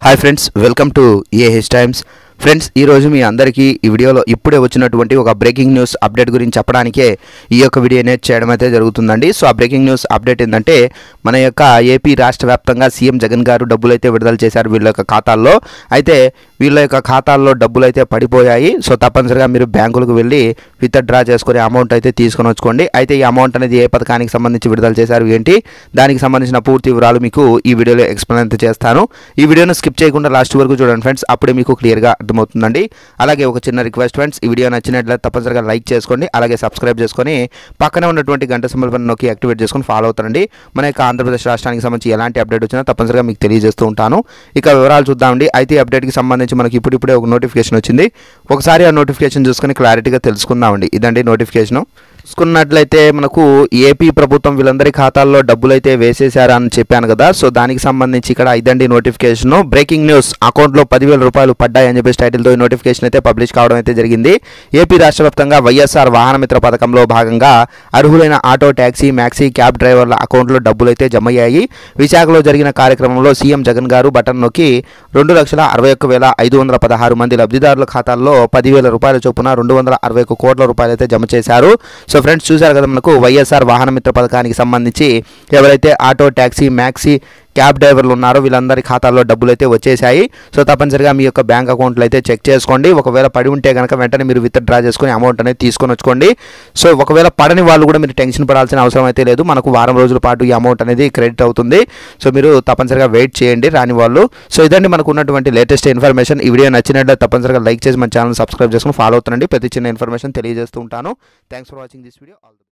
hi friends welcome to A H times friends ఈరోజు మీ అందరికీ ఈ వీడియోలో ఇప్పుడే వచ్చినటువంటి ఒక బ్రేకింగ్ న్యూస్ అప్డేట్ గురించి చెప్పడానికే ఈ యొక్క వీడియో అనేది చేయడం అయితే జరుగుతుందండి సో ఆ బ్రేకింగ్ న్యూస్ అప్డేట్ ఏంటంటే మన యొక్క ఏపీ రాష్ట్ర వ్యాప్తంగా సీఎం జగన్ గారు డబ్బులు అయితే విడుదల చేశారు వీళ్ళ యొక్క ఖాతాల్లో అయితే వీళ్ళ యొక్క ఖాతాల్లో డబ్బులు అయితే పడిపోయాయి సో తప్పనిసరిగా మీరు బ్యాంకులకు వెళ్ళి విత్ డ్రా చేసుకునే అమౌంట్ అయితే తీసుకొని వచ్చుకోండి అయితే ఈ అమౌంట్ అనేది ఏ పథకానికి సంబంధించి విడుదల చేశారు ఏంటి దానికి సంబంధించిన పూర్తి వివరాలు మీకు ఈ వీడియోలో ఎక్స్ప్లెయిన్ అయితే చేస్తాను ఈ వీడియోను స్కిప్ చేయకుండా లాస్ట్ వరకు చూడండి ఫ్రెండ్స్ అప్పుడే మీకు క్లియర్గా అర్థమవుతుందండి అలాగే ఒక చిన్న రిక్వెస్ట్ ఫ్రెండ్స్ ఈ వీడియో నచ్చినట్లయితే తప్పనిసరిగా లైక్ చేసుకోండి అలాగే సబ్స్క్రైబ్ చేసుకొని పక్కనే ఉన్నటువంటి గంట సింబల్ పని నొక్కి యాక్టివేట్ చేసుకొని ఫాలో అవుతారండి మన యొక్క ఆంధ్రప్రదేశ్ రాష్ట్రానికి సంబంధించి ఎలాంటి అప్డేట్ వచ్చినా తప్పనిసరిగా మీకు తెలియజేస్తూ ఉంటాను ఇక వివరాలు చూద్దామండి అయితే ఈ అప్డేట్కి సంబంధించి మనకి ఇప్పుడిప్పుడే ఒక నోటిఫికేషన్ వచ్చింది ఒకసారి ఆ నోటిఫికేషన్ చూసుకొని క్లారిటీగా తెలుసుకుందామండి ఇదండి నోటిఫికేషను చూసుకున్నట్లయితే మనకు ఏపీ ప్రభుత్వం వీళ్ళందరి ఖాతాల్లో డబ్బులు అయితే వేసేశారా అని చెప్పాను కదా సో దానికి సంబంధించి ఇక్కడ ఇదండి నోటిఫికేషన్ బ్రేకింగ్ న్యూస్ అకౌంట్లో పదివేల రూపాయలు పడ్డాయని చెప్పేసి టైటిల్తో ఈ నోటిఫికేషన్ అయితే పబ్లిష్ కావడం అయితే జరిగింది ఏపీ రాష్ట్ర వ్యాప్తంగా వైఎస్ఆర్ వాహన మిత్ర పథకంలో భాగంగా అర్హులైన ఆటో ట్యాక్సీ మ్యాక్సీ క్యాబ్ డ్రైవర్ల అకౌంట్లో డబ్బులు అయితే జమ అయ్యాయి విశాఖలో జరిగిన కార్యక్రమంలో సీఎం జగన్ గారు బటన్ నొక్కి రెండు లక్షల అరవై ఒక్క వేల ఐదు వందల పదహారు మంది లబ్ధిదారుల ఖాతాల్లో పదివేల రూపాయల చొప్పున రెండు వందల అరవై ఒక్క కోట్ల రూపాయలు అయితే జమ చేశారు సో ఫ్రెండ్స్ చూశారు కదా మనకు వైఎస్ఆర్ వాహన మిత్ర పథకానికి సంబంధించి ఎవరైతే ఆటో ట్యాక్సీ మ్యాక్సీ క్యాబ్ డ్రైవర్లు ఉన్నారో వీళ్ళందరి ఖాతాల్లో డబ్బులు అయితే వచ్చేసాయి సో తప్పనిసరిగా మీ యొక్క బ్యాంక్ అకౌంట్లు అయితే చెక్ చేసుకోండి ఒకవేళ పడి ఉంటే కనుక వెంటనే మీరు విత్ డ్రా చేసుకుని అమౌంట్ అనేది తీసుకొని వచ్చుకోండి సో ఒకవేళ పడని వాళ్ళు కూడా మీరు టెన్షన్ పడాల్సిన అవసరం అయితే లేదు మనకు వారం రోజుల పాటు ఈ అమౌంట్ అనేది క్రెడిట్ అవుతుంది సో మీరు తప్పనిసరిగా వెయిట్ చేయండి రాని వాళ్ళు సో ఇదండి మనకు ఉన్నటువంటి లేటెస్ట్ ఇన్ఫర్మేషన్ ఈ వీడియో నచ్చినట్లయితే తప్పనిసరిగా లైక్ చేసి మన ఛానల్ సబ్స్క్రైబ్ చేసుకుని ఫాలో అవుతుండండి ప్రతి చిన్న ఇన్ఫర్మేషన్ తెలియజేస్తూ ఉంటాను thanks for watching this video all